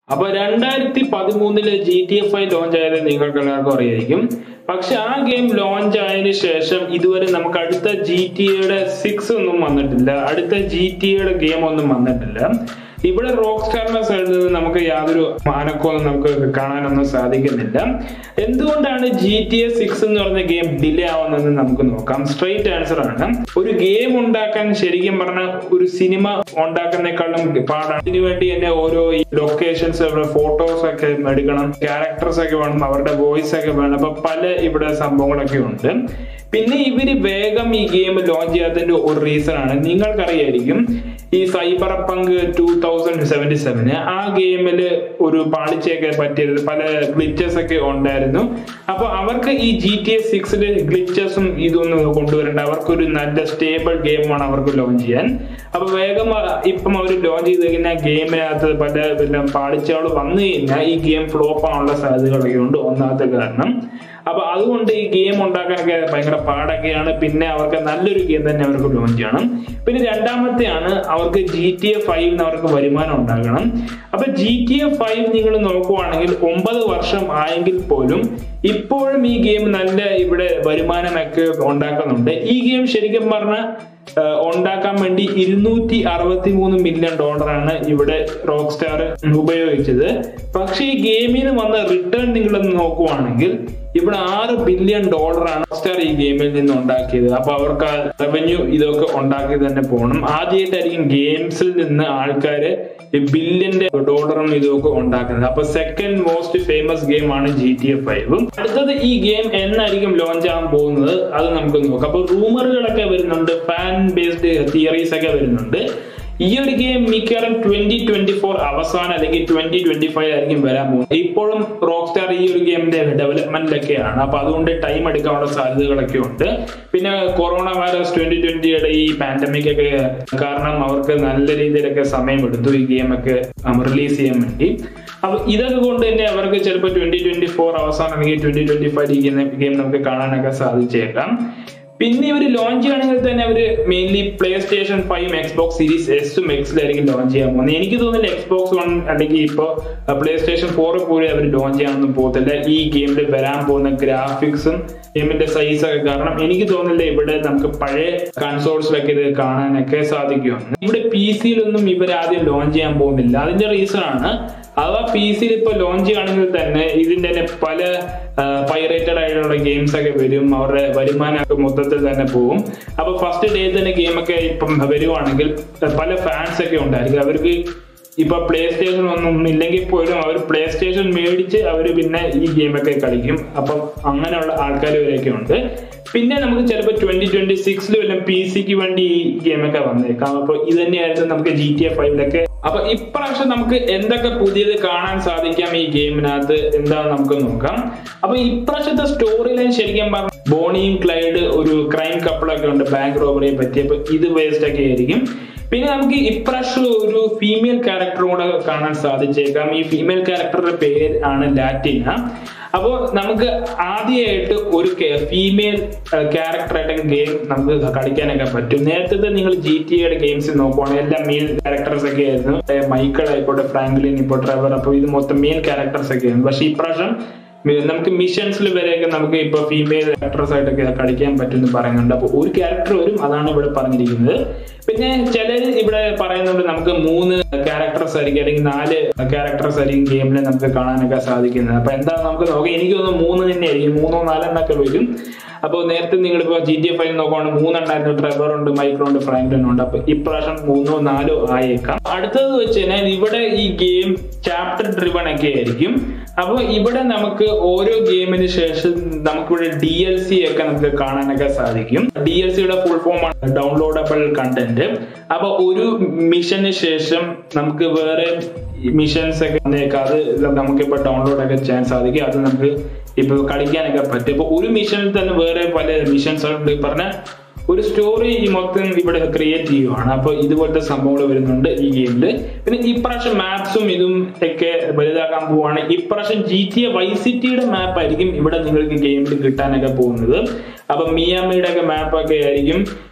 അപ്പൊ രണ്ടായിരത്തി പതിമൂന്നില് G T F I launch ആയത് നിങ്ങൾക്ക് എല്ലാവർക്കും അറിയായിരിക്കും പക്ഷെ ആ ഗെയിം ലോഞ്ച് ആയതിനു ശേഷം ഇതുവരെ നമുക്ക് അടുത്ത ജി ടി എയുടെ സിക്സ് ഒന്നും വന്നിട്ടില്ല അടുത്ത ജി ടി എയുടെ ഗെയിം ഒന്നും വന്നിട്ടില്ല ഇവിടെ റോക്ക് സ്റ്റാറിന്റെ സൈഡിൽ നിന്ന് നമുക്ക് യാതൊരു മാനക്കമൊന്നും നമുക്ക് കാണാനൊന്നും സാധിക്കുന്നില്ല എന്തുകൊണ്ടാണ് ജി ടി എ സിക്സ് എന്ന് പറഞ്ഞ ഗെയിം ഡിലേ ആവുന്നതെന്ന് നമുക്ക് നോക്കാം സ്ട്രെയിറ്റ് ആൻസർ ആണ് ഒരു ഗെയിം ഉണ്ടാക്കാൻ ശരിക്കും പറഞ്ഞ ഒരു സിനിമ ഉണ്ടാക്കുന്നേക്കാളും പാടാണ് ഇതിനു വേണ്ടി തന്നെ ഓരോ ലൊക്കേഷൻസ് ഫോട്ടോസ് ഒക്കെ എടുക്കണം ക്യാരക്ടേഴ്സ് ഒക്കെ വേണം അവരുടെ വോയിസ് ഒക്കെ വേണം അപ്പൊ പല ഇവിടെ സംഭവങ്ങളൊക്കെ ഉണ്ട് പിന്നെ ഇവര് വേഗം ഈ ഗെയിം ലോഞ്ച് ചെയ്യാത്തതിന്റെ ഒരു റീസൺ ആണ് നിങ്ങൾക്കറിയായിരിക്കും ഈ സൈബർ പങ്ക് ടൂ തൗസൻഡ് സെവന്റി സെവന് ആ ഗെയിമിൽ ഒരു പാളിച്ചയൊക്കെ പറ്റിയത് പല ഗ്ലിച്ചസ് ഒക്കെ ഉണ്ടായിരുന്നു അപ്പൊ അവർക്ക് ഈ ജി ടി എസ് സിക്സില് ഗ്ലിച്ചസും ഇതൊന്നും കൊണ്ടുവരേണ്ട അവർക്കൊരു നല്ല സ്റ്റേബിൾ ഗെയിമാണ് അവർക്ക് ലോഞ്ച് ചെയ്യാൻ അപ്പൊ വേഗം ഇപ്പം അവർ ലോഞ്ച് ചെയ്ത് കഴിഞ്ഞാൽ ഗെയിമിനകത്ത് പല പിന്നെ പാളിച്ചകൾ വന്നു കഴിഞ്ഞാൽ ഈ ഗെയിം ഫ്ലോപ്പ് ആവാനുള്ള സാധ്യതകളൊക്കെ ഉണ്ട് ഒന്നാമത്തെ കാരണം അപ്പൊ അതുകൊണ്ട് ഈ ഗെയിം ഉണ്ടാക്കാനൊക്കെ ഭയങ്കര പാടൊക്കെയാണ് പിന്നെ അവർക്ക് നല്ലൊരു ഗെയിം തന്നെ അവർക്ക് ലോഞ്ച് ചെയ്യണം പിന്നെ രണ്ടാമത്തെയാണ് അവർക്ക് ജി ടി എ ഫൈവ് അവർക്ക് വരുമാനം ഉണ്ടാകണം അപ്പൊ ജി ടി എ ഫൈവ് നിങ്ങൾ നോക്കുവാണെങ്കിൽ ഒമ്പത് വർഷം ആയെങ്കിൽ പോലും ഇപ്പോഴും ഈ ഗെയിം നല്ല ഇവിടെ വരുമാനമൊക്കെ ഉണ്ടാക്കുന്നുണ്ട് ഈ ഗെയിം ശരിക്കും പറഞ്ഞാൽ ഉണ്ടാക്കാൻ വേണ്ടി ഇരുന്നൂറ്റി അറുപത്തി മൂന്ന് മില്യൺ ഡോളറാണ് ഇവിടെ റോക്ക് സ്റ്റാർ ഉപയോഗിച്ചത് പക്ഷെ ഈ ഗെയിമിൽ നിന്ന് വന്ന റിട്ടേൺ നിങ്ങൾ നോക്കുവാണെങ്കിൽ ഇവിടെ ആറ് ബില്യൺ ഡോളറാണ് സ്റ്റാർ ഈ ഗെയിമിൽ നിന്ന് ഉണ്ടാക്കിയത് അപ്പൊ അവർക്ക് ആ റവന്യൂ ഇതൊക്കെ ഉണ്ടാക്കി തന്നെ പോകണം ആദ്യമായിട്ടായിരിക്കും ഗെയിംസിൽ നിന്ന് ആൾക്കാര് ബില്യന്റെ ഡോളറും ഇതൊക്കെ ഉണ്ടാക്കുന്നത് അപ്പൊ സെക്കൻഡ് മോസ്റ്റ് ഫേമസ് ഗെയിം ആണ് ജി ടി എഫ് ഫൈവ് അടുത്തത് ഈ ഗെയിം എന്നായിരിക്കും ലോഞ്ച് ആകാൻ പോകുന്നത് അത് നമുക്ക് നോക്കാം അപ്പൊ റൂമറുകളൊക്കെ വരുന്നുണ്ട് ഫാൻ ബേസ്ഡ് തിയറീസ് ഒക്കെ വരുന്നുണ്ട് ഈ ഒരു ഗെയിം മിക്കവാറും ട്വന്റി ട്വന്റി ഫോർ അവസാനം അല്ലെങ്കിൽ ട്വന്റി ട്വന്റി ഫൈവ് ആയിരിക്കും വരാൻ പോകുന്നത് ഇപ്പോഴും റോക്ക് സ്റ്റാർ ഈ ഒരു ഗെയിമിന്റെ ഡെവലപ്മെന്റിലൊക്കെയാണ് അപ്പൊ അതുകൊണ്ട് ടൈം എടുക്കാനുള്ള സാധ്യതകളൊക്കെ ഉണ്ട് പിന്നെ കൊറോണ വൈറസ് ട്വന്റി ട്വന്റിയുടെ ഈ പാൻഡമിക് ഒക്കെ കാരണം അവർക്ക് നല്ല രീതിയിലൊക്കെ സമയം എടുത്തു ഈ ഗെയിം ഒക്കെ റിലീസ് ചെയ്യാൻ വേണ്ടി അപ്പൊ ഇതൊക്കെ കൊണ്ട് തന്നെ അവർക്ക് ചിലപ്പോൾ ട്വന്റി ട്വന്റി ഫോർ അവസാനം അല്ലെങ്കിൽ ട്വന്റി ട്വന്റി ഫൈവ് ഈ ഗെയിം നമുക്ക് കാണാനൊക്കെ സാധിച്ചേക്കാം പിന്നെ ഇവർ ലോഞ്ച് ചെയ്യണമെങ്കിൽ തന്നെ അവർ mainly PlayStation five Xbox series എസും എക്സിലായിരിക്കും ലോഞ്ച് ചെയ്യാൻ പോകുന്നത് എനിക്ക് തോന്നുന്നില്ല എക്സ്ബോക്സ് വൺ അല്ലെങ്കിൽ ഇപ്പോൾ പ്ലേ സ്റ്റേഷൻ ഫോർ പോലും അവർ ലോഞ്ച് ചെയ്യാനൊന്നും പോകത്തില്ല ഈ ഗെയിമിൽ വരാൻ പോകുന്ന ഗ്രാഫിക്സും ഗെയിമിന്റെ സൈസ് ഒക്കെ കാരണം എനിക്ക് തോന്നുന്നില്ല ഇവിടെ നമുക്ക് പഴയ കൺസോൾസിലൊക്കെ ഇത് കാണാനൊക്കെ സാധിക്കുമെന്ന് ഇവിടെ പി സിയിലൊന്നും ഇവർ ആദ്യം ലോഞ്ച് ചെയ്യാൻ പോകുന്നില്ല അതിന്റെ റീസൺ ആണ് അഥവാ പി സിയിൽ ഇപ്പൊ ലോഞ്ച് ചെയ്യുകയാണെങ്കിൽ തന്നെ ഇതിന്റെ തന്നെ പല പൈറേറ്റഡ് ആയിട്ടുള്ള ഗെയിംസ് ഒക്കെ വരും അവരുടെ വരുമാനമൊക്കെ മൊത്തത്തിൽ തന്നെ പോകും അപ്പൊ ഫസ്റ്റ് ഡേ തന്നെ ഗെയിമൊക്കെ ഇപ്പം വരുവാണെങ്കിൽ പല ഫാൻസ് ഒക്കെ ഉണ്ടായിരിക്കും അവർക്ക് ഇപ്പൊ പ്ലേ സ്റ്റേഷൻ ഒന്നും ഇല്ലെങ്കിൽ പോലും അവർ പ്ലേ സ്റ്റേഷൻ മേടിച്ച് അവർ പിന്നെ ഈ ഗെയിമൊക്കെ കളിക്കും അപ്പം അങ്ങനെയുള്ള ആൾക്കാർ വരെയൊക്കെ ഉണ്ട് പിന്നെ നമുക്ക് ചിലപ്പോൾ ട്വന്റി ട്വന്റി സിക്സിൽ വല്ലതും പി സിക്ക് വേണ്ടി ഈ ഗെയിമൊക്കെ വന്നേക്കാം അപ്പൊ ഇത് തന്നെയായിരുന്നു നമുക്ക് ജി ടി എ ഫൈവിലൊക്കെ അപ്പൊ ഇപ്രാവശ്യം നമുക്ക് എന്തൊക്കെ പുതിയത് കാണാൻ സാധിക്കാം ഈ ഗെയിമിനകത്ത് എന്താന്ന് നമുക്ക് നോക്കാം അപ്പൊ ഇപ്രാവശ്യത്തെ സ്റ്റോറി ലൈൻ ശരിക്കും പറഞ്ഞാൽ ബോണിയും ക്ലൈഡ് ഒരു ക്രൈം കപ്പിളൊക്കെ ഉണ്ട് ബാങ്ക് റോബറിയെ പറ്റി അപ്പൊ ഇത് വേസ്റ്റ് ഒക്കെ ആയിരിക്കും പിന്നെ നമുക്ക് ഇപ്രാവശ്യം ഒരു ഫീമെയിൽ ക്യാരക്ടർ കൂടെ കാണാൻ സാധിച്ചേക്കാം ഈ ഫീമെയിൽ ക്യാരക്ടറുടെ പേര് ആണ് ലാറ്റിന അപ്പോൾ നമുക്ക് ആദ്യമായിട്ട് ഒരു ഫീമെയിൽ ക്യാരക്ടറായിട്ട് ഗെയിം നമുക്ക് കളിക്കാനൊക്കെ പറ്റും നേരത്തെ നിങ്ങൾ ജി ടി എയുടെ ഗെയിംസ് നോക്കുവാണെങ്കിൽ എല്ലാം മെയിൽ ക്യാരക്ടേഴ്സ് ഒക്കെ ആയിരുന്നു മൈക്കിൾ ആയിക്കോട്ടെ ഫ്രാങ്ക്ലിൻ ഇപ്പോൾ ട്രെവർ അപ്പോൾ ഇത് മൊത്തം മെയിൽ ക്യാരക്ടേഴ്സ് ഒക്കെ ആയിരുന്നു പക്ഷെ ഇപ്രാവശ്യം നമുക്ക് മിഷൻസിൽ വരെയൊക്കെ നമുക്ക് ഇപ്പൊ ഫീമെയിൽ ആക്ട്രസ് ആയിട്ടൊക്കെ കളിക്കാൻ പറ്റുമെന്ന് പറയുന്നുണ്ട് അപ്പോൾ ഒരു ക്യാരക്ടർ വരും അതാണ് ഇവിടെ പറഞ്ഞിരിക്കുന്നത് പിന്നെ ചിലർ ഇവിടെ പറയുന്നുണ്ട് നമുക്ക് മൂന്ന് ക്യാരക്ടേഴ്സ് ആയിരിക്കും അല്ലെങ്കിൽ നാല് ക്യാരക്ടേഴ്സ് ആയിരിക്കും ഗെയിമിൽ നമുക്ക് കാണാനൊക്കെ സാധിക്കുന്നത് അപ്പൊ എന്താ നമുക്ക് നോക്കാം എനിക്ക് തോന്നുന്നു മൂന്ന് തന്നെ ആയിരിക്കും മൂന്നോ നാലെണ്ണൊക്കെ വരും അപ്പോൾ നേരത്തെ നിങ്ങളിപ്പോ ജി ടി എഫ് ഐ നോക്കുവാണെങ്കിൽ മൂന്നെണ്ണായിരുന്നു ട്രെവർ ഉണ്ട് മൈക്രോ ഉണ്ട് ഫ്രാങ്ക്ലിൻ ഉണ്ട് അപ്പൊ ഇപ്രാവശ്യം മൂന്നോ നാലോ ആയേക്കാം അടുത്തത് വെച്ച് കഴിഞ്ഞാൽ ഇവിടെ ഈ ഗെയിം ചാപ്റ്റർ ഡ്രിവൺ ഒക്കെ ആയിരിക്കും അപ്പോൾ ഇവിടെ നമുക്ക് ഓരോ ഗെയിമിന് ശേഷം നമുക്കിവിടെ ഡി എൽ സി ഒക്കെ നമുക്ക് കാണാനൊക്കെ സാധിക്കും ഡി എൽ സിയുടെ ഫുൾ ഫോം ആണ് ഡൗൺലോഡബിൾ കണ്ടന്റ് അപ്പൊ ഒരു മിഷന് ശേഷം നമുക്ക് വേറെ മിഷൻസ് ഒക്കെ വന്നേക്കാം അത് നമുക്കിപ്പോ ഡൗൺലോഡ് ഒക്കെ ചെയ്യാൻ സാധിക്കും അത് നമുക്ക് ഇപ്പൊ കളിക്കാനൊക്കെ പറ്റും ഇപ്പൊ ഒരു മിഷനിൽ തന്നെ വേറെ പല മിഷൻസ് ഉണ്ട് പറഞ്ഞ ഒരു സ്റ്റോറി ഈ മൊത്തം ഇവിടെ ക്രിയേറ്റ് ചെയ്യുവാണ് അപ്പൊ ഇതുപോലത്തെ സംഭവങ്ങൾ വരുന്നുണ്ട് ഈ ഗെയിമില് പിന്നെ ഇപ്രാവശ്യം മാപ്സും ഇതും ഒക്കെ വലുതാക്കാൻ പോവാണ് ഇപ്രാവശ്യം ജി ടി എ വൈ സിറ്റിയുടെ മാപ്പ് ആയിരിക്കും ഇവിടെ നിങ്ങൾക്ക് ഗെയിമിൽ കിട്ടാനൊക്കെ പോകുന്നത് അപ്പൊ മിയാമിയുടെ ഒക്കെ മാപ്പ് ഒക്കെ ആയിരിക്കും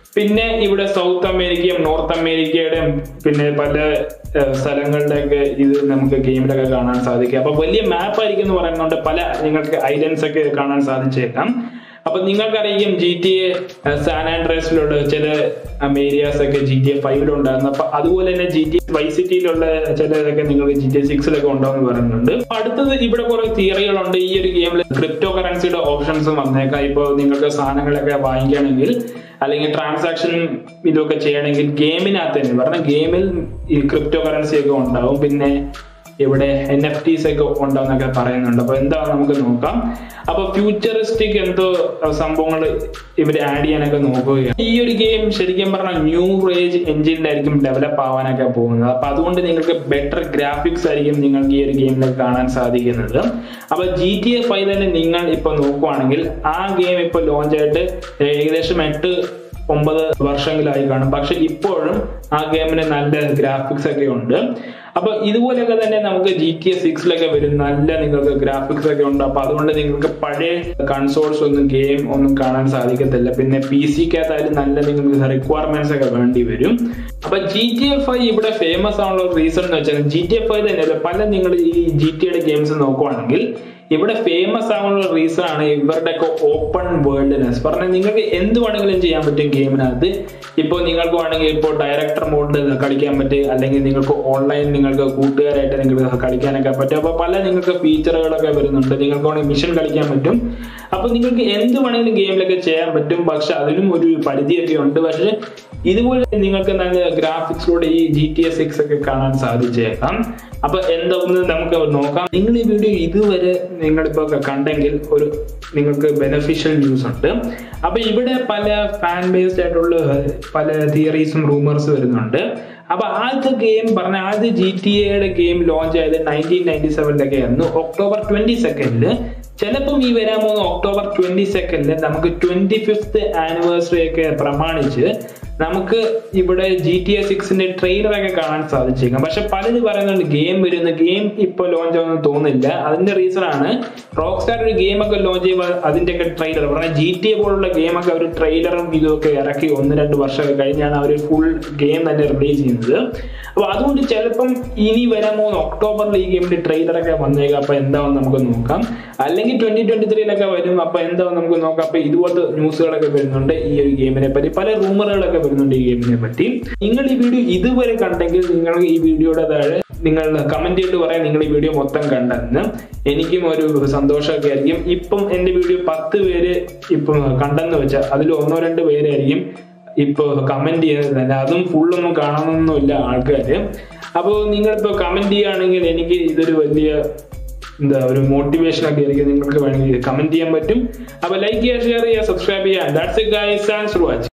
പിന്നെ ഇവിടെ സൗത്ത് അമേരിക്കയും നോർത്ത് അമേരിക്കയുടെയും പിന്നെ പല ഏഹ്, സ്ഥലങ്ങളിലൊക്കെ ഇത് നമുക്ക് ഗെയിമിലൊക്കെ കാണാൻ സാധിക്കും അപ്പൊ വലിയ മാപ്പ് ആയിരിക്കും എന്ന് പറയുന്നുണ്ട് പല നിങ്ങൾക്ക് ഐലൻഡ്സ് ഒക്കെ കാണാൻ സാധിച്ചേക്കാം അപ്പൊ നിങ്ങൾക്കറിയാം ജി ടി എ സാൻ ആൻഡ്രേസിലുള്ള ചില ഏരിയാസ് ഒക്കെ ജി ടി എ ഫൈവിലുണ്ടായിരുന്നു അപ്പൊ അതുപോലെ തന്നെ ജി ടി വൈ സിറ്റിയിലുള്ള ചിലതൊക്കെ നിങ്ങൾക്ക് ജി ടി എ സിക്സിലൊക്കെ ഉണ്ടാവും പറയുന്നുണ്ട് അപ്പൊ അടുത്തത് ഇവിടെ കുറെ തിയറികളുണ്ട് ഈ ഒരു ഗെയിമിൽ ക്രിപ്റ്റോ കറൻസിയുടെ ഓപ്ഷൻസും വന്നേക്കാം ഇപ്പോൾ നിങ്ങൾക്ക് സാധനങ്ങളൊക്കെ വാങ്ങിക്കുകയാണെങ്കിൽ അല്ലെങ്കിൽ ട്രാൻസാക്ഷൻ ഇതൊക്കെ ചെയ്യണമെങ്കിൽ ഗെയിമിനകത്ത് തന്നെ പറഞ്ഞ ഗെയിമിൽ ഈ ക്രിപ്റ്റോ കറൻസി ഒക്കെ ഉണ്ടാവും പിന്നെ ഇവിടെ എൻ എഫ് ടീസ് ഒക്കെ ഉണ്ടെന്നൊക്കെ പറയുന്നുണ്ട് അപ്പൊ എന്താ നമുക്ക് നോക്കാം അപ്പൊ ഫ്യൂച്ചറിസ്റ്റിക് എന്തോ സംഭവങ്ങൾ ഇവർ ആഡ് ചെയ്യാനൊക്കെ നോക്കുകയാണ് ഈ ഒരു ഗെയിം ശരിക്കും പറഞ്ഞാൽ ന്യൂ റേജ് എഞ്ചിനിലായിരിക്കും ഡെവലപ്പ് ആവാനൊക്കെ പോകുന്നത് അപ്പൊ അതുകൊണ്ട് നിങ്ങൾക്ക് ബെറ്റർ ഗ്രാഫിക്സ് ആയിരിക്കും നിങ്ങൾക്ക് ഈ ഒരു ഗെയിമിൽ കാണാൻ സാധിക്കുന്നത് അപ്പൊ ജി ടി എ ഫൈവ് തന്നെ നിങ്ങൾ ഇപ്പൊ നോക്കുവാണെങ്കിൽ ആ ഗെയിം ഇപ്പൊ ലോഞ്ച് ആയിട്ട് ഏകദേശം എട്ട് ഒമ്പത് വർഷങ്ങളായി കാണും പക്ഷെ ഇപ്പോഴും ആ ഗെയിമിന് നല്ല ഗ്രാഫിക്സ് ഒക്കെ ഉണ്ട് അപ്പൊ ഇതുപോലെയൊക്കെ തന്നെ നമുക്ക് ജി ടി എ സിക്സിലൊക്കെ വരും നല്ല നിങ്ങൾക്ക് ഗ്രാഫിക്സ് ഒക്കെ ഉണ്ട് അപ്പൊ അതുകൊണ്ട് നിങ്ങൾക്ക് പഴയ കൺസോൾസ് ഒന്നും ഗെയിം ഒന്നും കാണാൻ സാധിക്കത്തില്ല പിന്നെ പി സിക്കകത്തായാലും നല്ല നിങ്ങൾക്ക് റിക്വയർമെന്റ്സ് ഒക്കെ വേണ്ടി വരും അപ്പൊ ജി ടി എഫ് ഐ ഇവിടെ ഫേമസ് ആണുള്ള റീസൺ എന്ന് വെച്ചാൽ ജി ടി എഫ് ഐ തന്നെയല്ല പല നിങ്ങൾ ഈ ജി ടിയുടെ ഗെയിംസ് നോക്കുവാണെങ്കിൽ ഇവിടെ ഫേമസ് ആവാനുള്ള റീസൺ ആണ് ഇവരുടെ ഒക്കെ ഓപ്പൺ വേൾഡ്നെസ് പറഞ്ഞാൽ നിങ്ങൾക്ക് എന്ത് വേണമെങ്കിലും ചെയ്യാൻ പറ്റും ഗെയിമിനകത്ത് ഇപ്പോൾ നിങ്ങൾക്ക് വേണമെങ്കിൽ ഇപ്പോൾ ഡയറക്ടർ മോഡിൽ കളിക്കാൻ പറ്റും അല്ലെങ്കിൽ നിങ്ങൾക്ക് ഓൺലൈൻ നിങ്ങൾക്ക് കൂട്ടുകാരായിട്ട് നിങ്ങൾക്ക് കളിക്കാനൊക്കെ പറ്റും അപ്പോൾ പല നിങ്ങൾക്ക് ഫീച്ചറുകളൊക്കെ വരുന്നുണ്ട് നിങ്ങൾക്ക് വേണമെങ്കിൽ മിഷൻ കളിക്കാൻ പറ്റും അപ്പോൾ നിങ്ങൾക്ക് എന്ത് വേണമെങ്കിലും ഗെയിമിലൊക്കെ ചെയ്യാൻ പറ്റും പക്ഷെ അതിനും ഒരു പരിധിയൊക്കെ ഉണ്ട് പക്ഷെ ഇതുപോലെ നിങ്ങൾക്ക് നല്ല ഗ്രാഫിക്സിലൂടെ ഈ ജി ടി എസ് സിക്സ് ഒക്കെ കാണാൻ സാധിച്ചേക്കാം അപ്പൊ എന്താന്ന് നമുക്ക് നോക്കാം നിങ്ങൾ ഈ വീഡിയോ ഇതുവരെ നിങ്ങളിപ്പോ കണ്ടെങ്കിൽ ഒരു നിങ്ങൾക്ക് ബെനഫിഷ്യൽ ന്യൂസ് ഉണ്ട് അപ്പൊ ഇവിടെ പല ഫാൻ ബേസ്ഡ് ആയിട്ടുള്ള പല തിയറീസും റൂമേഴ്സ് വരുന്നുണ്ട് അപ്പൊ ആദ്യത്തെ ഗെയിം പറഞ്ഞ ആദ്യ ജി ടി എയുടെ ഗെയിം ലോഞ്ച് ആയത് നയൻറ്റീൻ നയൻറ്റി സെവനിലൊക്കെ ആയിരുന്നു ഒക്ടോബർ ട്വന്റി സെക്കൻഡില് ചിലപ്പം ഈ വരാൻ പോകുന്ന ഒക്ടോബർ ട്വന്റി സെക്കൻഡില് നമുക്ക് ട്വന്റി ഫിഫ്ത്ത് ആനിവേഴ്സറി ഒക്കെ പ്രമാണിച്ച് നമുക്ക് ഇവിടെ ജി ടി എ സിക്സിന്റെ ട്രെയിലർ ഒക്കെ കാണാൻ സാധിച്ചേക്കാം പക്ഷെ പലരും പറയുന്നുണ്ട് ഗെയിം വരുന്ന ഗെയിം ഇപ്പൊ ലോഞ്ച് ആവുമെന്ന് തോന്നുന്നില്ല അതിന്റെ റീസൺ ആണ് റോക്ക് സ്റ്റാർ ഒരു ഗെയിം ഒക്കെ ലോഞ്ച് ചെയ്യുമ്പോൾ അതിന്റെ ഒക്കെ ട്രെയിലർ പറഞ്ഞാൽ ജി ടി എ പോലുള്ള ഗെയിം ഒക്കെ അവർ ട്രെയിലറും ഇതൊക്കെ ഇറക്കി ഒന്ന് രണ്ട് വർഷമൊക്കെ കഴിഞ്ഞാണ് അവർ ഫുൾ ഗെയിം തന്നെ റിലീസ് ചെയ്യുന്നത് അപ്പൊ അതുകൊണ്ട് ചിലപ്പം ഇനി വരാൻ പോകുന്ന ഒക്ടോബറിൽ ഈ ഗെയിമിന്റെ ട്രെയിലർ ഒക്കെ വന്നേക്കാം അപ്പൊ എന്താവും നമുക്ക് നോക്കാം അല്ലെങ്കിൽ ട്വന്റി ട്വന്റി ത്രീയിലൊക്കെ വരും അപ്പൊ എന്താവും നമുക്ക് നോക്കാം അപ്പൊ ഇതുപോലത്തെ ന്യൂസുകളൊക്കെ വരുന്നുണ്ട് ഈ ഒരു ഗെയിമിനെ പറ്റി പല റൂമറുകളൊക്കെ വരുന്നുണ്ട് ഈ ഗെയിമിനെ പറ്റി നിങ്ങൾ ഈ വീഡിയോ ഇതുവരെ കണ്ടെങ്കിൽ നിങ്ങൾ ഈ വീഡിയോയുടെ താഴെ നിങ്ങൾ കമന്റ് ചെയ്തിട്ട് പറയാം നിങ്ങൾ ഈ വീഡിയോ മൊത്തം കണ്ടെന്ന് എനിക്കും ഒരു സന്തോഷമൊക്കെ ആയിരിക്കും ഇപ്പം എന്റെ വീഡിയോ പത്ത് പേര് ഇപ്പം കണ്ടെന്ന് വെച്ചാൽ അതിൽ ഒന്നോ രണ്ട് പേരായിരിക്കും ഇപ്പൊ കമന്റ് ചെയ്യുന്നത് തന്നെ അതും ഫുള്ളൊന്നും കാണണമെന്നൊന്നുമില്ല ആൾക്കാര് അപ്പോൾ നിങ്ങളിപ്പോ കമന്റ് ചെയ്യുകയാണെങ്കിൽ എനിക്ക് ഇതൊരു വലിയ എന്താ ഒരു മോട്ടിവേഷൻ ഒക്കെ ആയിരിക്കും നിങ്ങൾക്ക് വേണമെങ്കിൽ കമന്റ് ചെയ്യാൻ പറ്റും അപ്പൊ ലൈക്ക് ചെയ്യുക ഷെയർ ചെയ്യുക സബ്സ്ക്രൈബ് ചെയ്യുക that's it guys thanks for watching